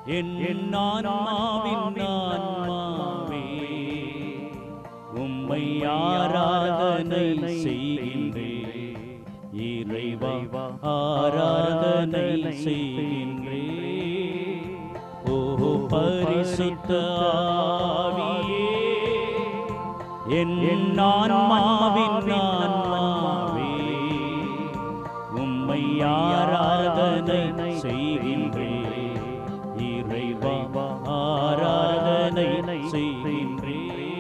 என் ஆன்மாவின் ஆன்மாவே உம்மை ஆராதனை செய்கின்றேன் இறைவா ஆராதனை செய்கின்றேன் ஓ பரிசுத்த ஆவியே என் ஆன்மாவின் ஆன்மாவே உம்மை ஆராதனை செய்கின்றேன் இறைவா ஆராதனை செய்கின்றேன்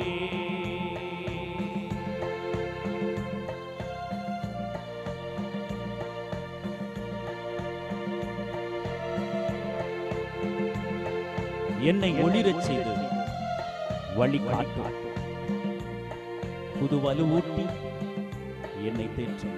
என்னை ஒளிரச் செய்து வழி காட்டு புது வலுவூட்டி என்னை தேற்றும்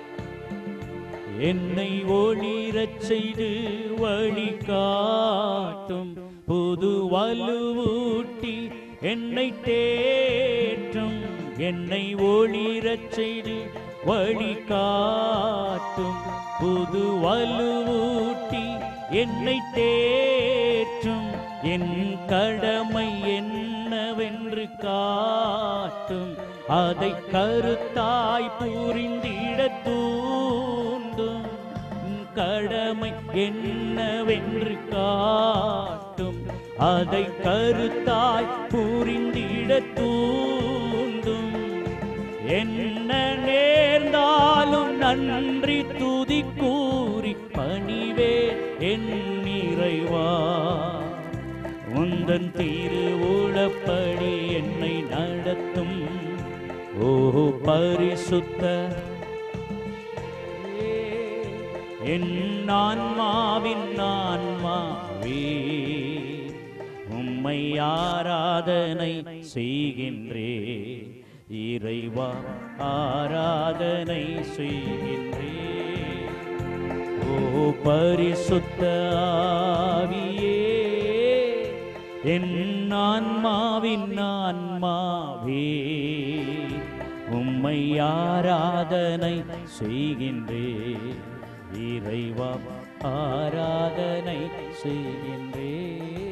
என்னை ஒளிரச் செய்து வழி காட்டும் புது வலுவூட்டி என்னை தேற்றும் என்னை ஒளிரச் செய்து வழி காட்டும் புது வலுவூட்டி என்னை தேற்றும் என் கடமை என்னவென்று காட்டும் அதை கருத்தாய் புரிந்திட தூண்டும் உன் கடமை என்னவென்று காட்டும் அதை கருத்தாய் புரிந்திட தூண்டும் என்ன நேர்ந்தாலும் நன்றி துதி கூறி பணிவே என் நிறைவா உந்தன் திருவுளப்படி என்னை நடத்தும் ஓ பரிசுத்த என் ஆன்மாவின் ஆன்மாவே உம்மை ஆராதனை செய்கின்றே இறைவா ஆராதனை செய்கின்றே ஓ பரிசுத்த ஆவியே என் ஆன்மாவின் ஆன்மாவே உம்மை ஆராதனை செய்கின்றே இறைவா ஆராதனை செய்கின்றே